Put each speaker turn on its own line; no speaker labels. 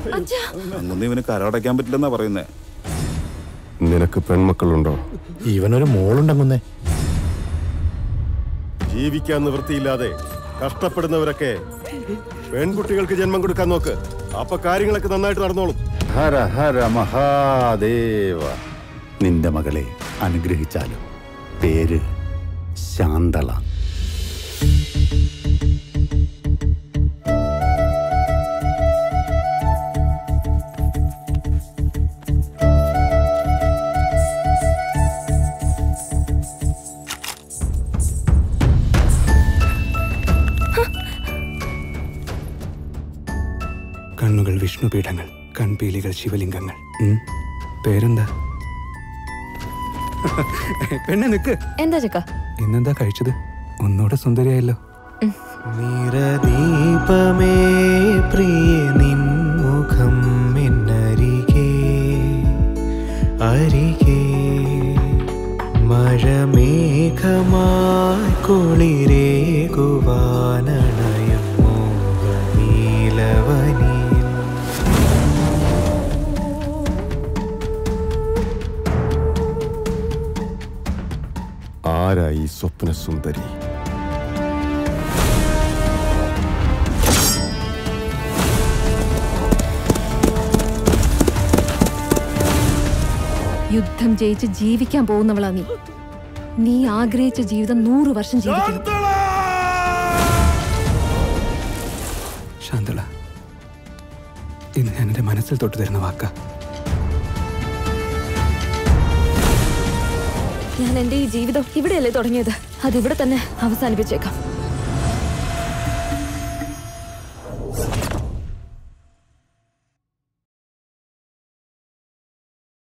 അങ്ങൊന്നും ഇവന് കരടയ്ക്കാൻ പറ്റില്ലെന്നാ പറയുന്നേ
നിനക്ക് പെൺമക്കളുണ്ടോ
ഇവനൊരു മോളുണ്ടങ്ങുന്നേ
ജീവിക്കാൻ നിവൃത്തിയില്ലാതെ കഷ്ടപ്പെടുന്നവരൊക്കെ പെൺകുട്ടികൾക്ക് ജന്മം കൊടുക്കാൻ നോക്ക് അപ്പൊ കാര്യങ്ങളൊക്കെ നന്നായിട്ട് നടന്നോളും
ഹര ഹര മഹാദേവ നിന്റെ മകളെ അനുഗ്രഹിച്ചാലും പേര് ശാന്തള
കണ്ണുകൾ വിഷ്ണുപീഠങ്ങൾ കൺപീലികൾ ശിവലിംഗങ്ങൾ ഉം. പേരെന്താ പെണ്ണെ നിക്ക്
എന്താ ചക്ക
ഇന്നെന്താ കഴിച്ചത് ഒന്നുകൂടെ സുന്ദരിയായല്ലോ
നിറദീപമേ പ്രിയ നിൻമുഖം എന്നരികെ അരികെ മഴമേഘമായി കുളിരേകുവാനണയും മോഹനീലവനിൽ
ആരായി സ്വപ്ന സുന്ദരി
യുദ്ധം ജയിച്ച് ജീവിക്കാൻ പോകുന്നവളാ നീ നീ ആഗ്രഹിച്ച ജീവിതം നൂറ് വർഷം ജീവിക്കണം
ശാന്തള ഇന്ന് ഞാൻ എൻ്റെ മനസ്സിൽ തൊട്ട് തരുന്ന വാക്ക
ഞാൻ എന്റെ ഈ ജീവിതം ഇവിടെയല്ലേ തുടങ്ങിയത് അതിവിടെ തന്നെ അവസാനിപ്പിച്ചേക്കാം